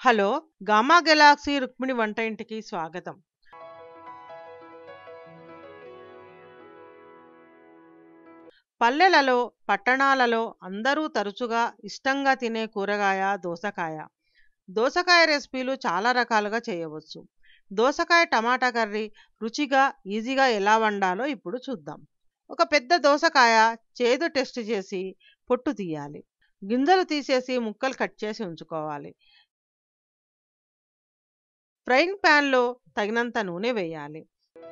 hello gamma Galaxy Rukmini వంట ఇంటికి స్వాగతం పల్లెలలో పట్టణాలలో అందరూ తరచుగా ఇష్టంగా తినే కూరగాయ దోసకాయ దోసకాయ రెసిపీలు చాలా రకాలుగా చేయవచ్చు దోసకాయ టమాటా కర్రీ రుచిగా ఈజీగా ఎలా వండాలో ఇప్పుడు చూద్దాం ఒక పెద్ద దోసకాయ చేదు టెస్ట్ చేసి పొట్టు తీయాలి గింజలు తీసేసి ముక్కలు కట్ చేసి ఉంచుకోవాలి ఫ్రైయింగ్ ప్యాన్లో తగినంత నూనె వేయాలి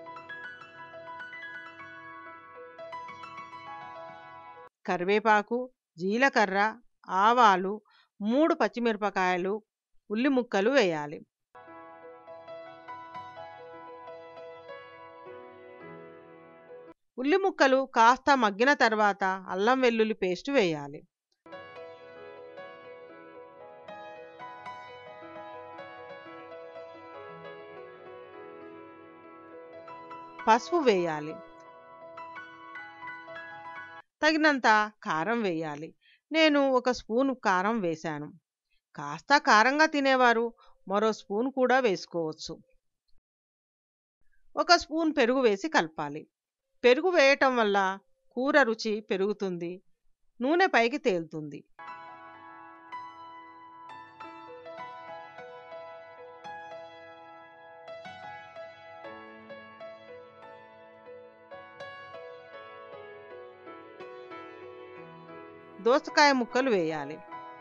కరివేపాకు జీలకర్ర ఆవాలు మూడు పచ్చిమిరపకాయలు ఉల్లి ముక్కలు వేయాలి ఉల్లి ముక్కలు కాస్త మగ్గిన తర్వాత అల్లం వెల్లుల్లి పేస్ట్ వేయాలి పసుపు వేయాలి తగినంత కారం వేయాలి నేను ఒక స్పూన్ కారం వేశాను కాస్త కారంగా తినేవారు మరో స్పూన్ కూడా వేసుకోవచ్చు ఒక స్పూన్ పెరుగు వేసి కలపాలి పెరుగు వేయటం వల్ల కూర రుచి పెరుగుతుంది నూనె పైకి తేలుతుంది దోసకాయ ముక్కలు వేయాలి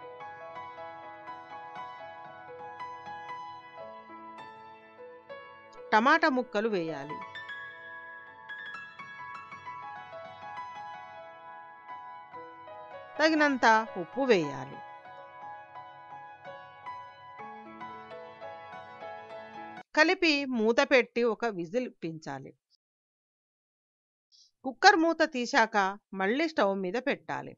టమాటా ముక్కలు వేయాలి తగినంత ఉప్పు వేయాలి కలిపి మూత పెట్టి ఒక విజిల్ పించాలి కుక్కర్ మూత తీశాక మళ్ళీ స్టవ్ మీద పెట్టాలి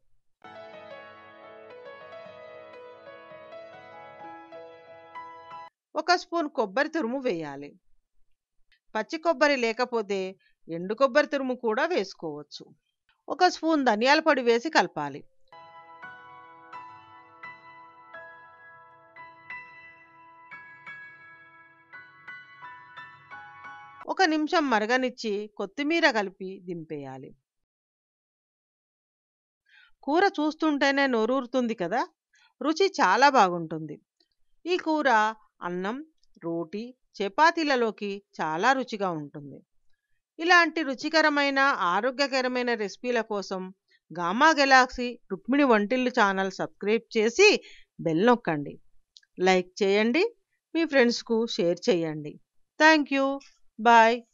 ఒక స్పూన్ కొబ్బరి తురుము వేయాలి పచ్చి కొబ్బరి లేకపోతే ఎండు కొబ్బరి తురుము కూడా వేసుకోవచ్చు ఒక స్పూన్ ధనియాల పొడి వేసి కలపాలి ఒక నిమిషం మరగనిచ్చి కొత్తిమీర కలిపి దింపేయాలి కూర చూస్తుంటేనే నోరూరుతుంది కదా రుచి చాలా బాగుంటుంది ఈ కూర అన్నం రోటీ చపాతీలలోకి చాలా రుచిగా ఉంటుంది ఇలాంటి రుచికరమైన ఆరోగ్యకరమైన రెసిపీల కోసం గామా గెలాక్సీ రుక్మిణి వంటిల్లు ఛానల్ సబ్స్క్రైబ్ చేసి బెల్ నొక్కండి లైక్ చేయండి మీ ఫ్రెండ్స్కు షేర్ చేయండి థ్యాంక్ యూ బాయ్